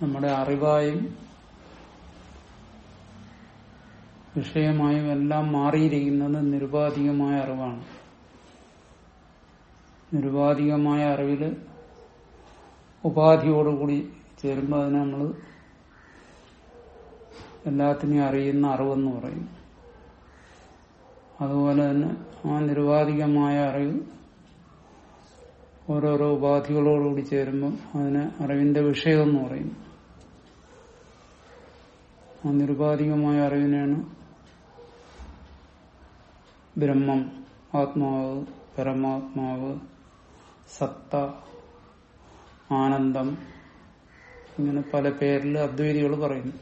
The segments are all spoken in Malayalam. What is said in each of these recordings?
നമ്മുടെ അറിവായും വിഷയമായും എല്ലാം മാറിയിരിക്കുന്നത് നിരുപാധികമായ അറിവാണ് നിരുപാധികമായ അറിവില് ഉപാധിയോടുകൂടി ചേരുമ്പോൾ അതിനെ നമ്മൾ എല്ലാത്തിനെയും അറിയുന്ന അറിവെന്ന് പറയും അതുപോലെ തന്നെ ആ നിരുപാധികമായ അറിവ് ഓരോരോ ഉപാധികളോടുകൂടി ചേരുമ്പം അതിനെ അറിവിന്റെ വിഷയമെന്ന് പറയും ആ നിരുപാധികമായ അറിവിനെയാണ് ബ്രഹ്മം ആത്മാവ് പരമാത്മാവ് സത്ത ആനന്ദം ഇങ്ങനെ പല പേരിൽ അദ്വൈതികൾ പറയുന്നു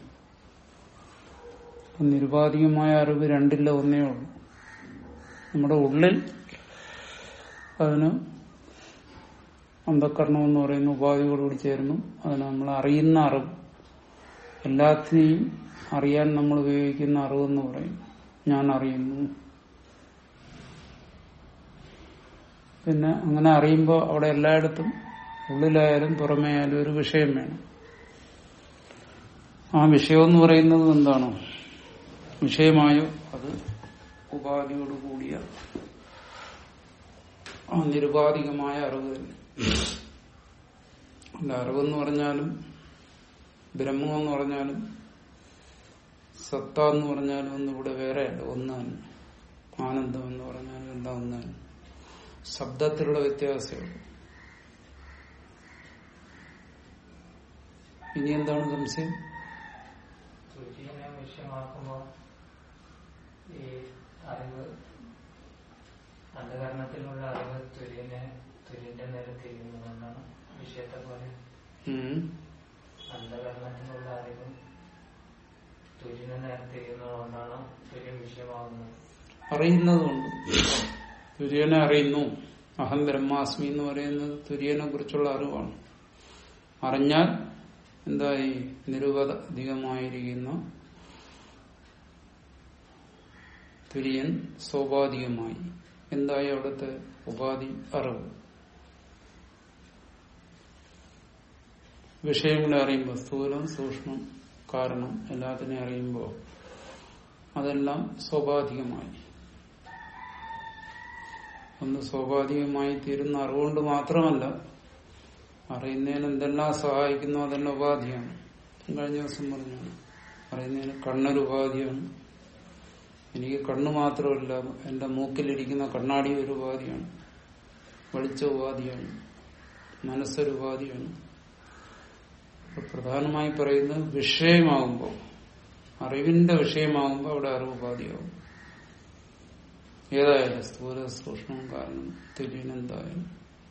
നിരുപാധികമായ അറിവ് രണ്ടില്ല ഒന്നേ ഉള്ളൂ നമ്മുടെ ഉള്ളിൽ അതിന് അന്ധക്കരണം എന്ന് പറയുന്ന ഉപാധികളോട് ചേരുന്നു അതിന് നമ്മൾ അറിയുന്ന അറിവ് എല്ലാത്തിനെയും അറിയാൻ നമ്മൾ ഉപയോഗിക്കുന്ന അറിവെന്ന് പറയും ഞാൻ അറിയുന്നു പിന്നെ അങ്ങനെ അറിയുമ്പോൾ അവിടെ എല്ലായിടത്തും ഉള്ളിലായാലും പുറമേ ആയാലും ഒരു വിഷയം വേണം ആ വിഷയം എന്ന് പറയുന്നത് എന്താണോ വിഷയമായോ അത് ഉപാധിയോട് കൂടിയ ആ നിരുപാധികമായ അറിവ് തന്നെ അല്ല അറിവെന്ന് പറഞ്ഞാലും ബ്രഹ്മം എന്ന് പറഞ്ഞാലും സത്ത എന്ന് പറഞ്ഞാലും ഒന്നും ഇവിടെ വേറെ അല്ല ഒന്ന് തന്നെ ആനന്ദം എന്ന് പറഞ്ഞാലും എല്ലാം ഒന്ന് തന്നെ ശബ്ദത്തിലുള്ള വ്യത്യാസമുള്ളൂ ഇനി എന്താണ് സംശയം തുര്യനെ വിഷയമാക്കുമ്പോൾ ഈ അറിവ് അന്ധകരണത്തിലുള്ള അറിവ് തുര്യനെ തുര്യന്റെ നേരെ തിരിയുന്നതെന്നാണ് വിഷയത്തെ പോലെ ഉം. അന്ധകരണത്തിനുള്ള അറിവ് തുര്യനെ നേരെ തിരിയുന്നതുകൊണ്ടാണ് തുര്യം വിഷയമാകുന്നത് അറിയുന്നതുകൊണ്ട് തുര്യനെ അറിയുന്നു അഹം ബ്രഹ്മാസ്മി എന്ന് പറയുന്നത് തുര്യനെ കുറിച്ചുള്ള അറിവാണ് അറിഞ്ഞാൽ എന്തായി നിരുപധികമായിരിക്കുന്ന തുര്യൻ സ്വാഭാവികമായി എന്തായി അവിടുത്തെ ഉപാധി അറിവ് വിഷയങ്ങളെ അറിയുമ്പോൾ സ്ഥൂലം സൂക്ഷ്മം കാരണം എല്ലാത്തിനെയും അറിയുമ്പോൾ അതെല്ലാം സ്വാഭാവികമായി ഒന്ന് സ്വാഭാവികമായി തീരുന്ന അറിവുകൊണ്ട് മാത്രമല്ല അറിയുന്നതിന് എന്തെല്ലാം സഹായിക്കുന്നു അതെല്ലാം ഉപാധിയാണ് കഴിഞ്ഞ ദിവസം പറഞ്ഞു അറിയുന്നതിന് കണ്ണൊരു ഉപാധിയാണ് എനിക്ക് കണ്ണ് മാത്രമല്ല എന്റെ മൂക്കിലിരിക്കുന്ന കണ്ണാടി ഒരു ഉപാധിയാണ് വെളിച്ച ഉപാധിയാണ് മനസ്സൊരു ഉപാധിയാണ് അപ്പൊ പ്രധാനമായി പറയുന്നത് വിഷയമാകുമ്പോൾ അറിവിന്റെ വിഷയമാകുമ്പോൾ അവിടെ അറിവ് ഉപാധിയാവും ഏതായാലും സ്ഥൂല സൂക്ഷ്മം കാരണം തുര്യനെന്തായാലും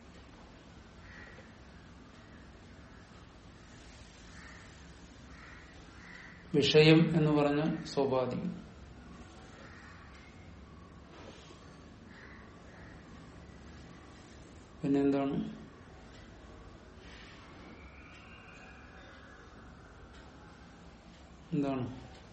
വിഷയം എന്ന് പറഞ്ഞാൽ സ്വാഭാവികം പിന്നെന്താണ് എന്താണ്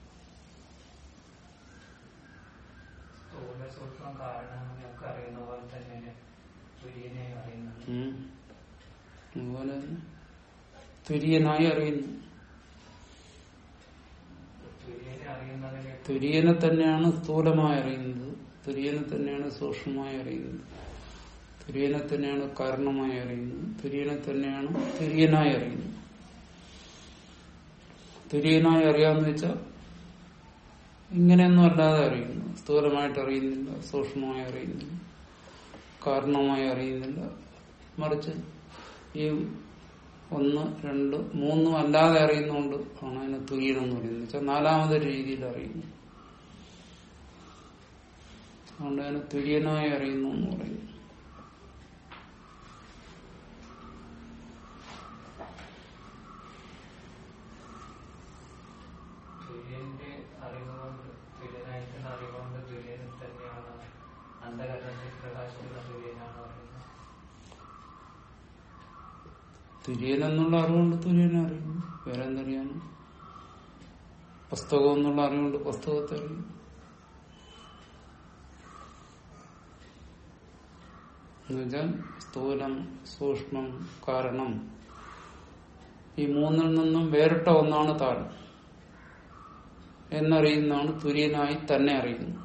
സ്ഥൂല സൂക്ഷ്മം കാരണങ്ങളൊക്കെ അറിയുന്ന പോലെ തന്നെ തുര്യനെ അറിയുന്നത് ഉം. അതുപോലെ തന്നെ തുര്യനായി അറിയുന്നു തുര്യനെ അറിയുന്നതിന് തുര്യനെ തന്നെയാണ് സ്ഥൂലമായി അറിയുന്നത് തുര്യനെ തന്നെയാണ് സൂക്ഷ്മമായി അറിയുന്നത് തുര്യനെ തന്നെയാണ് കാരണമായി അറിയുന്നത് തുര്യനെ തന്നെയാണ് തുര്യനായി അറിയുന്നത് തുര്യനായി അറിയാമെന്ന് വെച്ചാൽ ഇങ്ങനെയൊന്നും അല്ലാതെ അറിയുന്നു സ്ഥൂലമായിട്ട് അറിയുന്നില്ല സൂക്ഷ്മമായി അറിയുന്നില്ല കാരണമായി അറിയുന്നില്ല മറിച്ച് ഈ ഒന്ന് രണ്ട് മൂന്നും അല്ലാതെ അറിയുന്നതുകൊണ്ട് ആണ് അതിനെ തുര്യനം എന്ന് പറയുന്നത് വെച്ചാൽ നാലാമതൊരു രീതിയിൽ അറിയുന്നു അതുകൊണ്ട് അതിനെ തുര്യനായി അറിയുന്നു എന്ന് പറയുന്നു തുര്യന്റെ അറിവുകൊണ്ട് തുര്യനായിട്ടുള്ള അറിവുകൊണ്ട് തുര്യനെ തന്നെയാണ് അന്ധകരണത്തിൽ പ്രകാശിക്കുന്ന തുര്യനാണ് പറയുന്നത് തുര്യൻ എന്നുള്ള അറിവുകൊണ്ട് തുര്യനെ അറിയുന്നു വേറെ എന്തറിയാനും പുസ്തകം എന്നുള്ള അറിവുകൊണ്ട് പുസ്തകത്തെ അറിയും എന്നുവെച്ചാൽ സ്ഥൂലം സൂക്ഷ്മം കാരണം ഈ മൂന്നിൽ നിന്നും വേറിട്ട ഒന്നാണ് താൻ എന്നറിയുന്നതാണ് തുര്യനായി തന്നെ അറിയുന്നത്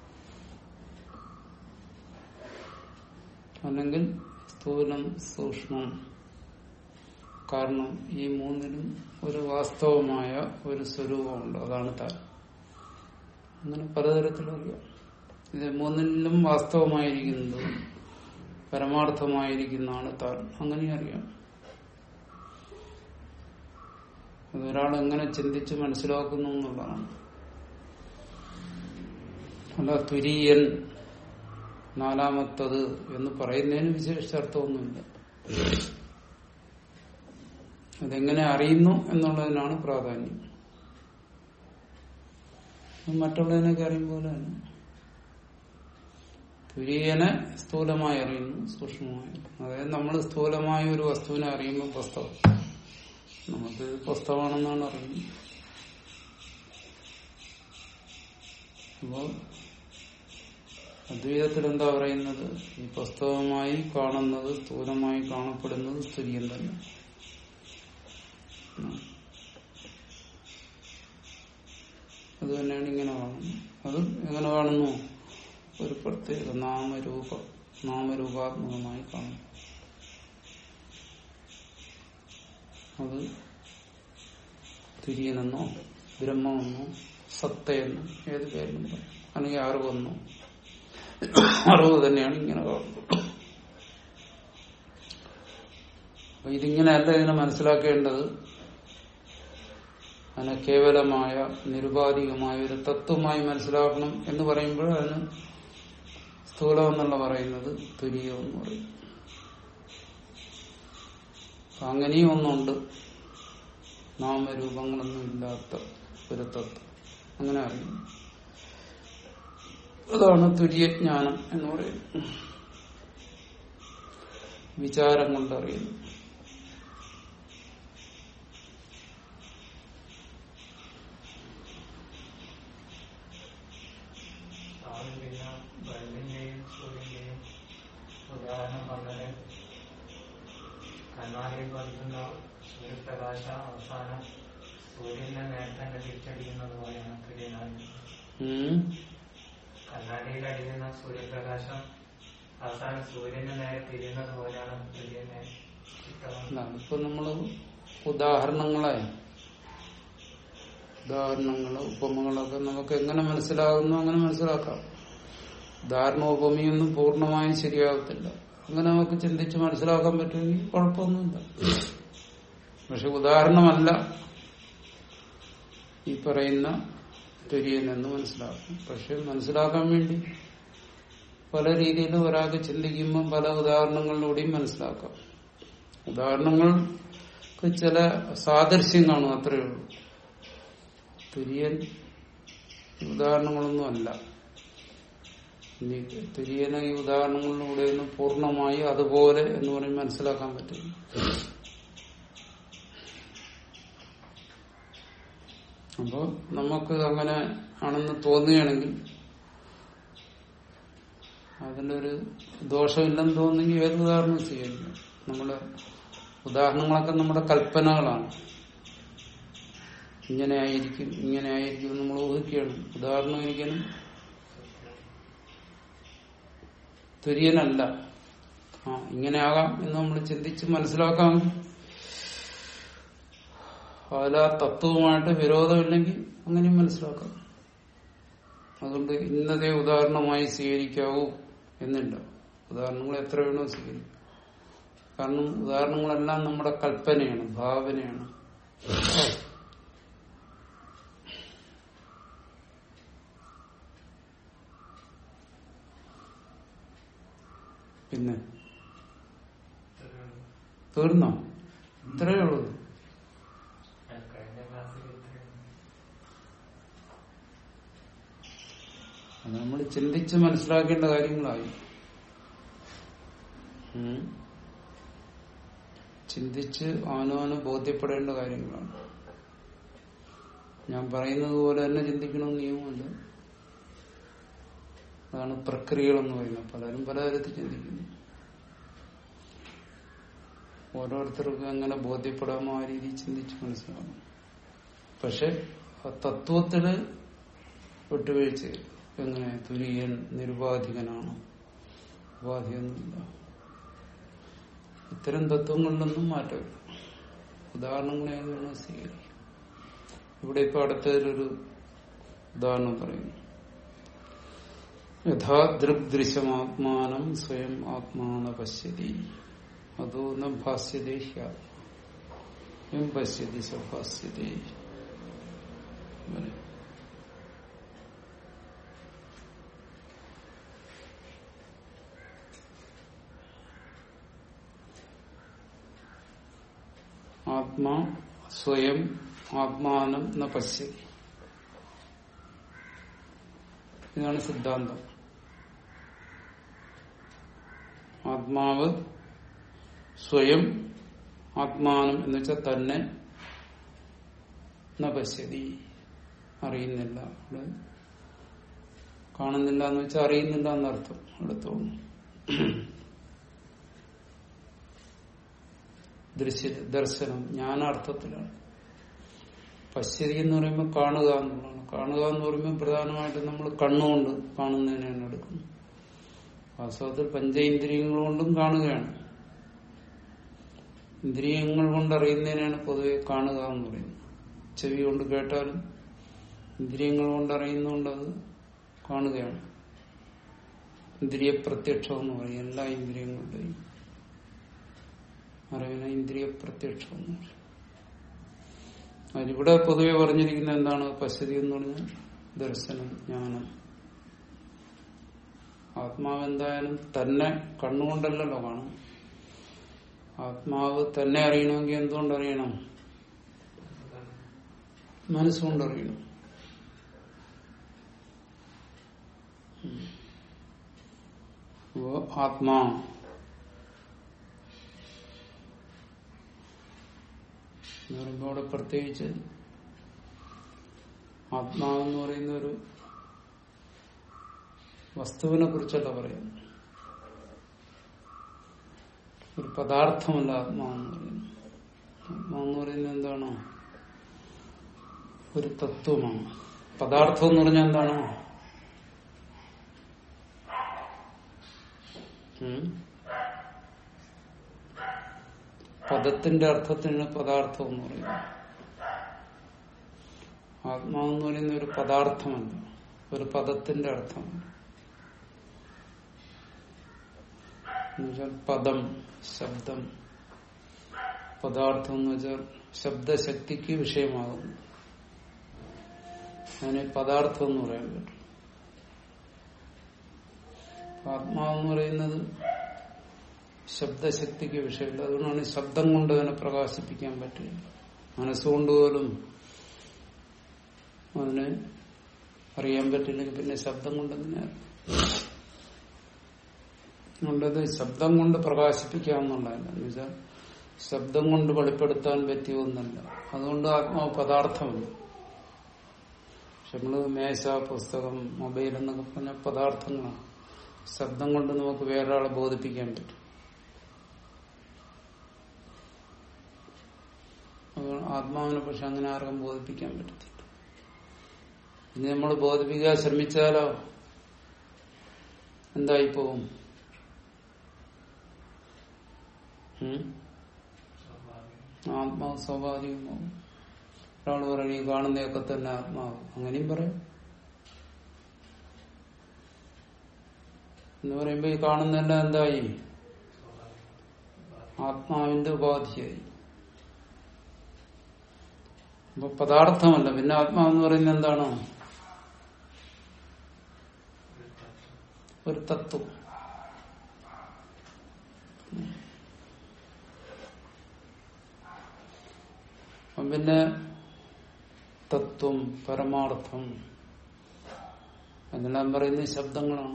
അല്ലെങ്കിൽ സ്ഥൂലം സൂക്ഷ്മം കാരണം ഈ മൂന്നിനും ഒരു വാസ്തവമായ ഒരു സ്വരൂപമുണ്ട് അതാണ് താൻ അങ്ങനെ പലതരത്തിലറിയാം ഇത് മൂന്നിലും വാസ്തവമായിരിക്കുന്നത് പരമാർത്ഥമായിരിക്കുന്നതാണ് താൻ അങ്ങനെ അറിയാം അതൊരാൾ എങ്ങനെ ചിന്തിച്ച് മനസ്സിലാക്കുന്നു എന്നുള്ളതാണ് അല്ല തുര്യൻ നാലാമത്തത് എന്ന് പറയുന്നതിന് വിശേഷിച്ച അർത്ഥമൊന്നുമില്ല അതെങ്ങനെ അറിയുന്നു എന്നുള്ളതിനാണ് പ്രാധാന്യം അത് മറ്റുള്ളതിനൊക്കെ അറിയും പോലെ തന്നെ തുര്യനെ സ്ഥൂലമായി അറിയുന്നു സൂക്ഷ്മമായി അതായത് നമ്മൾ സ്ഥൂലമായ ഒരു വസ്തുവിനെ അറിയുമ്പോൾ പുസ്തകം നമുക്ക് പുസ്തകമാണെന്നാണ് അറിയുന്നത് അപ്പോൾ അദ്വൈതത്തിൽ എന്താ പറയുന്നത് ഈ പുസ്തകമായി കാണുന്നത് സ്ഥൂലമായി കാണപ്പെടുന്നത് തുര്യം തന്നെ ഉം. അത് തന്നെയാണ് ഇങ്ങനെ കാണുന്നത് അത് എങ്ങനെ കാണുന്നു ഒരു പ്രത്യേക നാമരൂപ നാമരൂപാത്മകമായി കാണുന്നു അത് തുര്യനെന്നോ ബ്രഹ്മമെന്നോ സത്തയെന്നോ ഏത് പേരിലും പറയും അല്ലെങ്കിൽ അറിവെന്നോ അറിവ് തന്നെയാണ് ഇങ്ങനെ കാണുന്നത് അപ്പൊ ഇതിങ്ങനെയല്ല ഇതിനെ മനസ്സിലാക്കേണ്ടത് അതിനെ കേവലമായ നിരുപാധികമായ ഒരു തത്വമായി മനസ്സിലാക്കണം എന്ന് പറയുമ്പോൾ അതിന് സ്ഥൂലം എന്നുള്ള പറയുന്നത് തുര്യം എന്ന് പറയും അപ്പൊ അങ്ങനെയും ഒന്നുണ്ട് നാമരൂപങ്ങളൊന്നും ഇല്ലാത്ത ഒരു തത്വം അങ്ങനെ അറിയുന്നു അതാണ് തുര്യജ്ഞാനം എന്ന് പറയുന്നത് വിചാരം കൊണ്ട് അറിയുന്നു സ്വാമി പിന്നെ ബൾബിന്റെയും സൂര്യന്റെയും ഉദാഹരണം പറഞ്ഞത് കണ്ണാടിയിൽ പതിക്കുന്ന സൂര്യപ്രകാശ അവസാനം സൂര്യന്റെ നേരെ തന്നെ തിരിച്ചടിക്കുന്നത് പോലെയാണ് തുര്യനായി ഉം. കണ്ണാടിയിൽ അടിയുന്ന സൂര്യപ്രകാശം അവസാനം സൂര്യന്റെ നേരെ തിരിയുന്നത് പോലെയാണ് തുര്യനെ ചിത്രമാണ് അതാണ് ഇപ്പൊ നമ്മള് ഉദാഹരണങ്ങളെ ഉദാഹരണങ്ങള് ഉപമകളൊക്കെ നമുക്ക് എങ്ങനെ മനസ്സിലാകുന്നു അങ്ങനെ മനസ്സിലാക്കാം ഉദാഹരണ ഉപമയൊന്നും പൂർണ്ണമായും ശരിയാകത്തില്ല അങ്ങനെ നമുക്ക് ചിന്തിച്ച് മനസ്സിലാക്കാൻ പറ്റുമെങ്കിൽ കുഴപ്പമൊന്നുമില്ല പക്ഷെ ഉദാഹരണമല്ല ഈ പറയുന്ന തുര്യൻ എന്ന് മനസ്സിലാക്കും പക്ഷെ മനസ്സിലാക്കാൻ വേണ്ടി പല രീതിയിലും ഒരാൾക്ക് ചിന്തിക്കുമ്പോൾ പല ഉദാഹരണങ്ങളിലൂടെയും മനസ്സിലാക്കാം ഉദാഹരണങ്ങൾക്ക് ചില സാദൃശ്യം കാണും അത്രയേ ഉള്ളൂ തുര്യൻ ഈ ഉദാഹരണങ്ങളൊന്നും അല്ല ഇനി തുര്യനെ ഈ ഉദാഹരണങ്ങളിലൂടെയൊന്നും പൂർണ്ണമായി അതുപോലെ എന്ന് പറഞ്ഞ് മനസ്സിലാക്കാൻ പറ്റില്ല അപ്പോ നമുക്ക് അങ്ങനെ ആണെന്ന് തോന്നുകയാണെങ്കിൽ അതിലൊരു ദോഷമില്ലെന്ന് തോന്നുന്നെങ്കിൽ ഏത് ഉദാഹരണം സ്വീകരിക്കാം നമ്മുടെ ഉദാഹരണങ്ങളൊക്കെ നമ്മുടെ കൽപ്പനകളാണ് ഇങ്ങനെ ആയിരിക്കും ഇങ്ങനെ ആയിരിക്കും നമ്മൾ ഊഹിക്കുകയാണ് ഉദാഹരണം ഒരിക്കലും തുര്യനല്ല ആ ഇങ്ങനെ ആകാം എന്ന് നമ്മൾ ചിന്തിച്ച് മനസ്സിലാക്കാം അതിൽ ആ തത്വവുമായിട്ട് വിരോധമില്ലെങ്കിൽ അങ്ങനെയും മനസ്സിലാക്കാം അതുകൊണ്ട് ഇന്നതേ ഉദാഹരണമായി സ്വീകരിക്കാവൂ എന്നില്ല ഉദാഹരണങ്ങൾ എത്ര വേണോ സ്വീകരിക്കും കാരണം ഉദാഹരണങ്ങളെല്ലാം നമ്മുടെ കൽപ്പനയാണ് ഭാവനയാണ് പിന്നെ തീർന്നോ ഇത്രയേ ഉള്ളൂ കഴിഞ്ഞ ക്ലാസ്സിൽ ഇത്രയും അത് നമ്മൾ ചിന്തിച്ച് മനസ്സിലാക്കേണ്ട കാര്യങ്ങളായി ഉം. ചിന്തിച്ച് അവനവന് ബോധ്യപ്പെടേണ്ട കാര്യങ്ങളാണ് ഞാൻ പറയുന്നത് പോലെ തന്നെ ചിന്തിക്കണമെന്ന് നിയമമല്ല അതാണ് പ്രക്രിയകളെന്ന് പറയുന്നത് പലരും പലതരത്തിൽ ചിന്തിക്കുന്നു ഓരോരുത്തർക്കും എങ്ങനെ ബോധ്യപ്പെടാമോ ആ രീതിയിൽ ചിന്തിച്ച് മനസ്സിലാക്കണം പക്ഷെ ആ തത്വത്തിന് വിട്ടുവീഴ്ച എങ്ങനെ തുര്യൻ നിരുപാധികനാണ് ഉപാധിയൊന്നുമില്ല ഇത്തരം തത്വങ്ങളിലൊന്നും മാറ്റമില്ല ഉദാഹരണങ്ങളെ വേണം സ്വീകരിക്കും ഇവിടെ ഇപ്പൊ അടുത്തതിലൊരു ഉദാഹരണം പറയുന്നു യഥാ ദൃഗ്ദൃശ്യമാത്മാനം സ്വയം ആത്മാന പശ്യതി അതോ ന ഭാസ്യതേ ഹ്യാത്മാ പശ്യതി സഭാസ്യതേ അങ്ങനെ. ആത്മാ സ്വയം ആത്മാനം ന പശ്യതി ഇതാണ് സിദ്ധാന്തം ആത്മാവ് സ്വയം ആത്മാനം എന്ന് വെച്ചാൽ തന്നെ ന പശ്യതി അറിയുന്നില്ല അവിടെ കാണുന്നില്ല എന്ന് വെച്ചാൽ അറിയുന്നില്ല എന്നർത്ഥം അവിടെ തോന്നുന്നു ദൃശ്യ ദർശനം ജ്ഞാനാർത്ഥത്തിലാണ് പശ്യതി എന്ന് പറയുമ്പോൾ കാണുക എന്നുള്ളതാണ് കാണുക എന്ന് പറയുമ്പോൾ പ്രധാനമായിട്ടും നമ്മൾ കണ്ണുകൊണ്ട് കാണുന്നതിനാണ് എടുക്കുന്നത് വാസ്തവത്തിൽ പഞ്ചേന്ദ്രിയങ്ങൾ കൊണ്ടും കാണുകയാണ് ഇന്ദ്രിയങ്ങൾ കൊണ്ട് അറിയുന്നതിനാണ് പൊതുവെ കാണുക എന്ന് പറയുന്നത് ചെവി കൊണ്ട് കേട്ടാലും ഇന്ദ്രിയങ്ങൾ കൊണ്ട് അറിയുന്നതുകൊണ്ട് അത് കാണുകയാണ് ഇന്ദ്രിയ പ്രത്യക്ഷം എന്ന് പറയും എല്ലാ ഇന്ദ്രിയങ്ങളുടെയും അറിവിനെ ഇന്ദ്രിയ പ്രത്യക്ഷം എന്ന് പറയും അതിലിവിടെ പൊതുവെ പറഞ്ഞിരിക്കുന്ന എന്താണ് പശ്യതി എന്ന് പറഞ്ഞാൽ ദർശനം ജ്ഞാനം ആത്മാവ് എന്തായാലും തന്നെ കണ്ണുകൊണ്ടല്ലല്ലോ കാണും ആത്മാവ് തന്നെ അറിയണമെങ്കിൽ എന്തുകൊണ്ട് അറിയണം മനസ്സുകൊണ്ട് അറിയണം ഉം. അപ്പോ ആത്മാ എന്ന് പറയുമ്പോൾ അവിടെ പ്രത്യേകിച്ച് ആത്മാവെന്ന് പറയുന്ന ഒരു വസ്തുവിനെ കുറിച്ചല്ല പറയുന്നത് ഒരു പദാർത്ഥമല്ല ആത്മാവെന്ന് പറയുന്നത് ആത്മാവെന്ന് പറയുന്നത് എന്താണ് ഒരു തത്വമാണ് പദാർത്ഥം എന്ന് പറഞ്ഞാൽ എന്താണ് ഉം? പദത്തിന്റെ അർത്ഥത്തിന് പദാർത്ഥം എന്ന് പറയുന്നത് ആത്മാവെന്ന് പറയുന്ന ഒരു പദാർത്ഥമല്ല ഒരു പദത്തിന്റെ അർത്ഥമാണ് എന്നുവെച്ചാൽ പദം ശബ്ദം പദാർത്ഥം എന്ന് വെച്ചാൽ ശബ്ദശക്തിക്ക് വിഷയമാകുന്നു അതിനെ പദാർത്ഥം എന്ന് പറയാൻ പറ്റും ആത്മാവെന്ന് പറയുന്നത് ശബ്ദശക്തിക്ക് വിഷയമില്ല അതുകൊണ്ടാണ് ശബ്ദം കൊണ്ട് അതിനെ പ്രകാശിപ്പിക്കാൻ പറ്റില്ല മനസ്സുകൊണ്ട് പോലും അതിനെ അറിയാൻ പറ്റില്ലെങ്കിൽ പിന്നെ ശബ്ദം കൊണ്ട് തന്നെ അതുകൊണ്ടത് ശബ്ദം കൊണ്ട് പ്രകാശിപ്പിക്കാമെന്നുള്ളതല്ല എന്ന് വെച്ചാൽ ശബ്ദം കൊണ്ട് വെളിപ്പെടുത്താൻ പറ്റിയ ഒന്നല്ല അതുകൊണ്ട് ആത്മാവ് പദാർത്ഥമല്ല പക്ഷെ നമ്മള് മേശ പുസ്തകം മൊബൈൽ എന്നൊക്കെ പറഞ്ഞ പദാർത്ഥങ്ങളാണ് ശബ്ദം കൊണ്ട് നമുക്ക് വേറൊരാളെ ബോധിപ്പിക്കാൻ പറ്റും അതുകൊണ്ട് ആത്മാവിനെ പക്ഷെ അങ്ങനെ ആർക്കും ബോധിപ്പിക്കാൻ പറ്റത്തില്ല ഇനി നമ്മൾ ബോധിപ്പിക്കാൻ ശ്രമിച്ചാലോ എന്തായി പോവും ഉം? ആത്മാവ് സ്വാഭാവികമാവും ഒരാൾ പറയും ഈ കാണുന്നതൊക്കെ തന്നെ ആത്മാവ് അങ്ങനെയും പറയും എന്ന് പറയുമ്പോ ഈ കാണുന്നതെല്ലാം എന്തായി ആത്മാവിന്റെ ഉപാധിയായി അപ്പൊ പദാർത്ഥമല്ല പിന്നെ ആത്മാവെന്ന് പറയുന്നത് എന്താണ് ഒരു തത്വം അപ്പം പിന്നെ തത്വം പരമാർത്ഥം എന്നെല്ലാം പറയുന്നത് ശബ്ദങ്ങളാണ്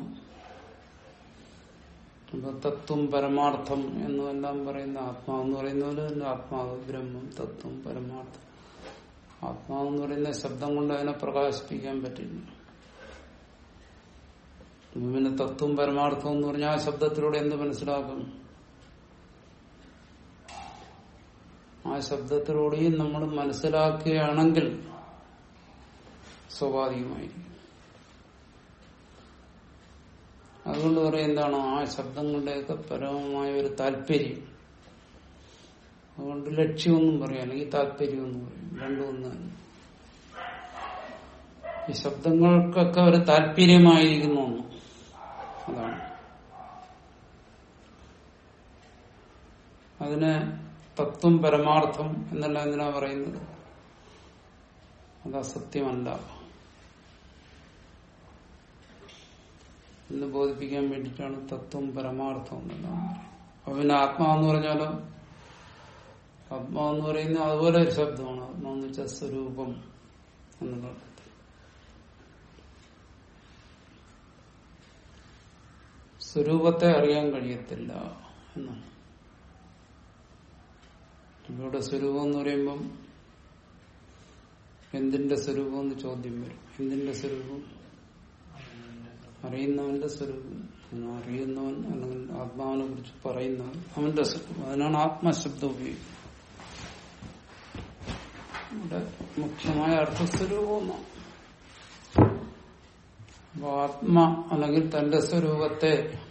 അപ്പൊ തത്വം പരമാർത്ഥം എന്നെല്ലാം പറയുന്ന ആത്മാവെന്ന് പറയുന്ന പോലെ തന്നെ ആത്മാവ് ബ്രഹ്മം തത്വം പരമാർത്ഥം ആത്മാവെന്ന് പറയുന്ന ശബ്ദം കൊണ്ട് അതിനെ പ്രകാശിപ്പിക്കാൻ പറ്റില്ല അപ്പൊ പിന്നെ തത്വം പരമാർത്ഥം എന്ന് പറഞ്ഞാൽ ആ ശബ്ദത്തിലൂടെ എന്ത് മനസ്സിലാക്കും ആ ശബ്ദത്തിലൂടെയും നമ്മൾ മനസ്സിലാക്കുകയാണെങ്കിൽ സ്വാഭാവികമായിരിക്കും അതുകൊണ്ട് പറയും എന്താണ് ആ ശബ്ദങ്ങളുടെയൊക്കെ പരമമായ ഒരു താല്പര്യം അതുകൊണ്ട് ലക്ഷ്യമൊന്നും പറയാം അല്ലെങ്കിൽ താല്പര്യമൊന്നും പറയും രണ്ടും ഒന്ന് തന്നെ ഈ ശബ്ദങ്ങൾക്കൊക്കെ ഒരു താല്പര്യമായിരിക്കുന്നു ഒന്ന് അതാണ് അതിന് തത്വം പരമാർത്ഥം എന്നല്ല എന്തിനാ പറയുന്നത് അത് അസത്യമല്ല എന്ന് ബോധിപ്പിക്കാൻ വേണ്ടിയിട്ടാണ് തത്വം പരമാർത്ഥം എന്നെല്ലാം പറയുന്നത് അപ്പൊ പിന്നെ ആത്മാവെന്ന് പറഞ്ഞാലോ ആത്മാവെന്ന് പറയുന്നത് അതുപോലെ ഒരു ശബ്ദമാണ് ആത്മാവെന്ന് വെച്ചാൽ സ്വരൂപം എന്നുള്ള അർത്ഥത്തിൽ സ്വരൂപത്തെ അറിയാൻ കഴിയത്തില്ല എന്നാണ് ഇവിടെ സ്വരൂപം എന്ന് പറയുമ്പം എന്തിന്റെ സ്വരൂപം എന്ന് ചോദ്യം വരും എന്തിന്റെ സ്വരൂപം അറിയുന്നവന്റെ സ്വരൂപം അങ്ങനെ അറിയുന്നവൻ അല്ലെങ്കിൽ ആത്മാവിനെ കുറിച്ച് പറയുന്നവൻ അവന്റെ സ്വരൂപം അതിനാണ് ആത്മശബ്ദം ഉപയോഗിക്കുന്നത് ഇവിടെ മുഖ്യമായ അർത്ഥസ്വരൂപം എന്നാണ് അപ്പൊ ആത്മ അല്ലെങ്കിൽ തന്റെ സ്വരൂപത്തെ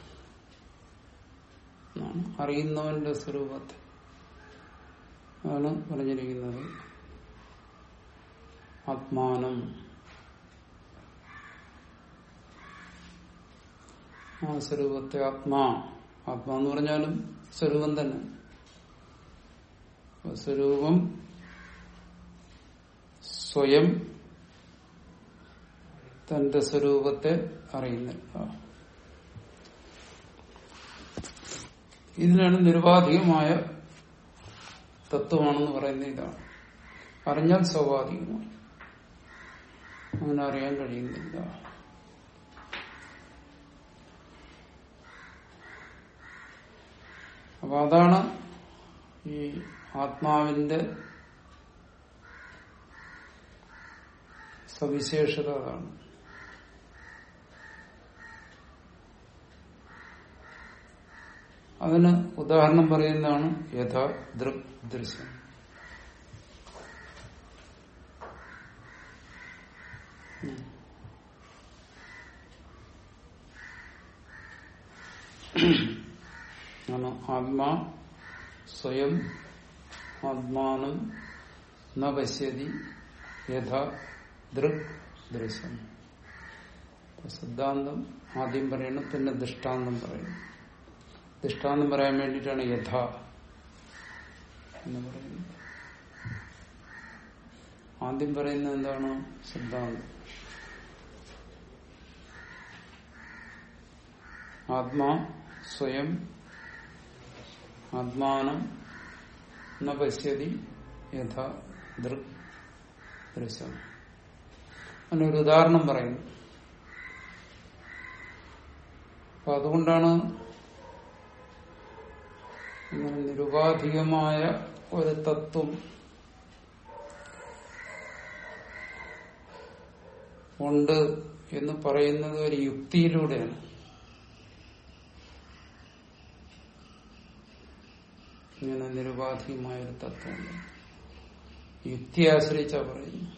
എന്നാണ് അറിയുന്നവന്റെ സ്വരൂപത്തെ ആണ് പറഞ്ഞിരിക്കുന്നത് ആത്മാനം ആ സ്വരൂപത്തെ ആത്മാ ആത്മാ എന്ന് പറഞ്ഞാലും സ്വരൂപം തന്നെ അപ്പൊ സ്വരൂപം സ്വയം തന്റെ സ്വരൂപത്തെ അറിയുന്നില്ല ഇതിനാണ് നിരുപാധികമായ തത്വമാണെന്ന് പറയുന്ന ഇതാണ് അറിഞ്ഞാൽ സ്വാഭാവികമാണ് അങ്ങനെ അറിയാൻ കഴിയുന്നില്ല അപ്പൊ അതാണ് ഈ ആത്മാവിന്റെ സവിശേഷത അതാണ് അതിന് ഉദാഹരണം പറയുന്നതാണ് യഥാ ദൃക് ദൃശ്യം ആണ് ആത്മാ സ്വയം ആത്മാനം ന പശ്യതി യഥാ ദൃക് ദൃശ്യം സിദ്ധാന്തം ആദ്യം പറയണം പിന്നെ ദൃഷ്ടാന്തം പറയണം ദൃഷ്ടാന്തം പറയാൻ വേണ്ടിയിട്ടാണ് യഥ എന്ന് പറയുന്നത് ആദ്യം പറയുന്നത് എന്താണ് സിദ്ധാന്തം ആത്മാ സ്വയം ആത്മാനം ന പശ്യതി യഥ ദൃക് ദൃശ്യം അതിനൊരു ഉദാഹരണം പറയുന്നു അപ്പൊ അതുകൊണ്ടാണ് ഇങ്ങനെ നിരുപാധികമായ ഒരു തത്വം ഉണ്ട് എന്ന് പറയുന്നത് ഒരു യുക്തിയിലൂടെയാണ് ഇങ്ങനെ നിരുപാധികമായ ഒരു തത്വമുണ്ട് യുക്തിയെ ആശ്രയിച്ചാ പറയുന്നു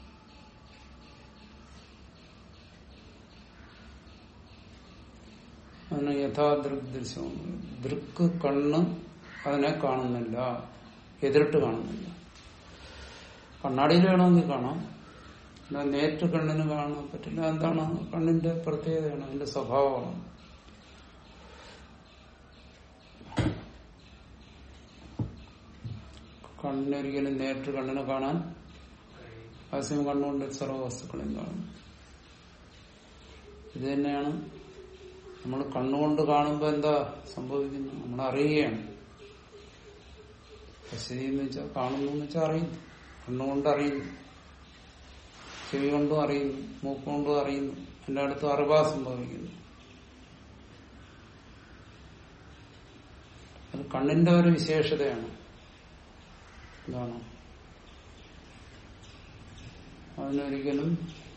അതിന് യഥാദൃക് ദൃശ്യം ദൃക്ക് കണ്ണ് അതിനെ കാണുന്നില്ല എതിരിട്ട് കാണുന്നില്ല കണ്ണാടിയിൽ വേണമെങ്കിൽ കാണാം എന്നാൽ നേരിട്ട് കണ്ണിന് കാണാൻ പറ്റില്ല എന്താണ് കണ്ണിന്റെ പ്രത്യേകതയാണ് അതിന്റെ സ്വഭാവമാണ് കണ്ണിനൊരിക്കലും നേരിട്ട് കണ്ണിനെ കാണാൻ ആശയം കണ്ണുകൊണ്ട് സർവ്വ വസ്തുക്കളെയും കാണും ഇത് തന്നെയാണ് നമ്മൾ കണ്ണുകൊണ്ട് കാണുമ്പോൾ എന്താ സംഭവിക്കുന്നു നമ്മൾ അറിയുകയാണ് പശ്ചിതി എന്ന് വെച്ചാൽ കാണുന്നു എന്ന് വെച്ചാൽ അറിയുന്നു കണ്ണുകൊണ്ട് അറിയുന്നു ചെവി കൊണ്ടും അറിയുന്നു മൂക്കുകൊണ്ടും അറിയുന്നു എല്ലായിടത്തും അറിവാ സംഭവിക്കുന്നു അത് കണ്ണിന്റെ ഒരു വിശേഷതയാണ് എന്താണ് അതിനൊരിക്കലും